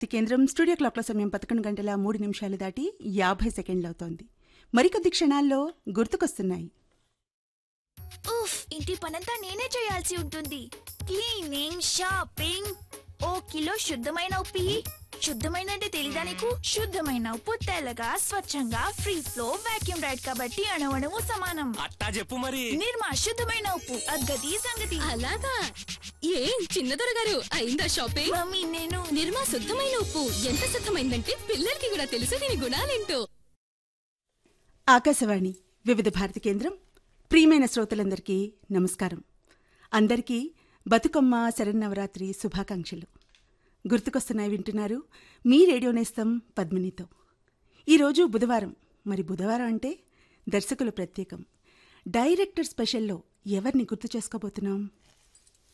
శక్తి కేంద్రం స్టూడియో క్లాక్ల సమయం పదకొండు గంటల మూడు నిమిషాలు దాటి యాభై సెకండ్లు అవుతోంది మరికొద్ది క్షణాల్లో గుర్తుకొస్తున్నాయి ఉఫ్ ఇంటి పనంతా నేనే చేయాల్సి ఉంటుంది క్లీనింగ్ షాపింగ్ ఓ కిలో శుద్ధమైన ఉప్పి శుద్ధమైన అంటే తెలీదా నీకు శుద్ధమైన ఉప్పు తెల్లగా స్వచ్ఛంగా ఫ్రీ ఫ్లో వాక్యూమ్ రైడ్ కాబట్టి అణవణము సమానం అట్టా చెప్పు మరి నిర్మా శుద్ధమైన ఉప్పు అద్గతి సంగతి అలాగా ఏం చిన్నదొర గారు అయిందా షాపింగ్ మమ్మీ నేను నిర్మా శుద్ధమైన ఉప్పు ఎంత శుద్ధమైందంటే పిల్లలకి కూడా తెలుసు దీని గుణాలేంటో ఆకాశవాణి వివిధ భారతి కేంద్రం ప్రియమైన శ్రోతలందరికీ నమస్కారం అందరికీ బతుకమ్మ శరన్నవరాత్రి శుభాకాంక్షలు గుర్తుకొస్తున్నాయి వింటున్నారు మీ రేడియో నేస్తం పద్మినితో ఈరోజు బుధవారం మరి బుధవారం అంటే దర్శకుల ప్రత్యేకం డైరెక్టర్ స్పెషల్లో ఎవరిని గుర్తు చేసుకోబోతున్నాం